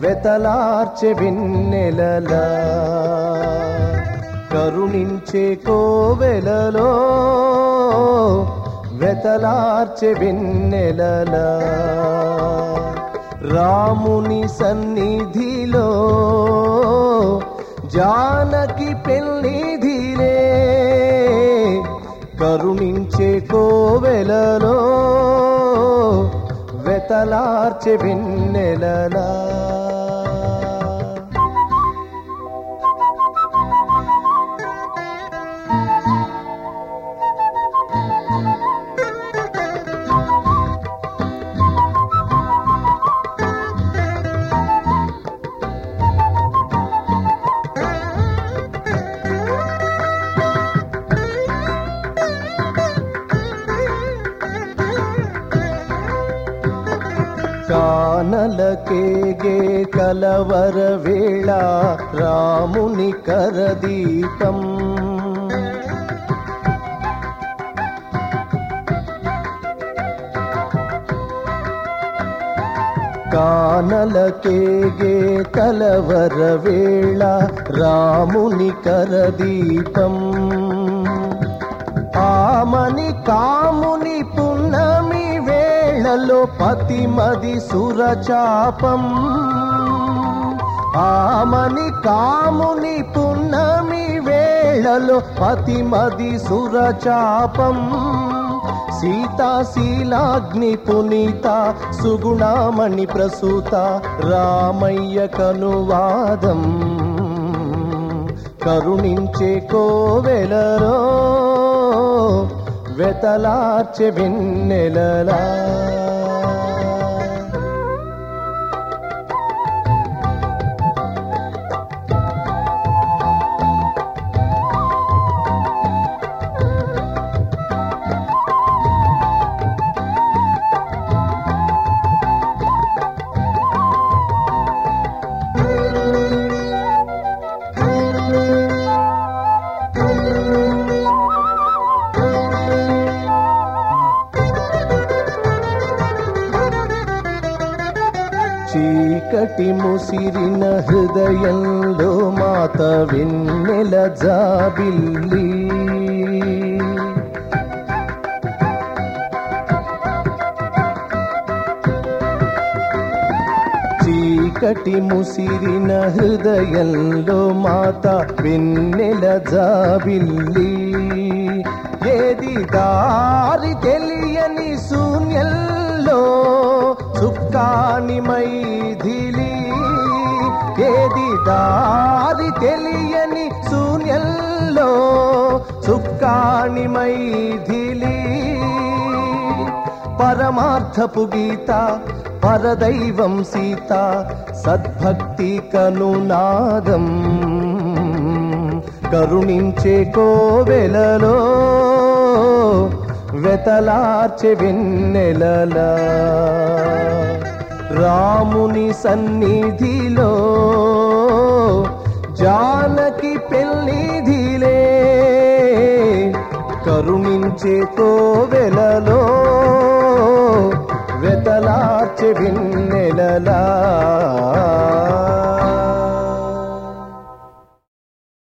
వెతలార్చె వెన్నెలలా కరుణించే కోవెలలో వెతలార్చె వెన్నెలలా రాముని సన్నిధిలో జానకి పెళ్ళిధిలే కరుణించే కోవెలలో వెతలార్చె వెన్నెలలా కానలకేగే కలవర వేళ రాముని కరదీపం కానలకేగే కలవర వేళ రాముని కరదీపం ఆమని కాముని పున్నమి వేళలో పతిమది సురచాపం ఆమని కాముని పున్నమి వేళలో పతిమది సురచాపం సీతాశీలాగ్ని పునీత సుగుణామణి ప్రసూత రామయ్య కనువాదం కరుణించే కోవెలలో వెతలార్చె వెన్నెలలా చీకటి ముసిరిన హృదయంలో మాత వెన్నెల జాబిల్లి చీకటి ముసిరిన హృదయంలో మాత వెన్నెల జాబిల్లి ఏది దారి తెలియని శూన్యంలో చుక్కాని మైథిలి ఏది దారి తెలియని శూన్యంలో చుక్కాని మైథిలి పరమార్థపు గీత పరదైవం సీత సద్భక్తి కనునాదం కరుణించే కోవెలలో వెతలార్చె వెన్నెలలా రాముని సన్నిధిలో జానకి పెళ్ళిధిలే కరుణించే కోవెలలో వెతలార్చె వెన్నెలలా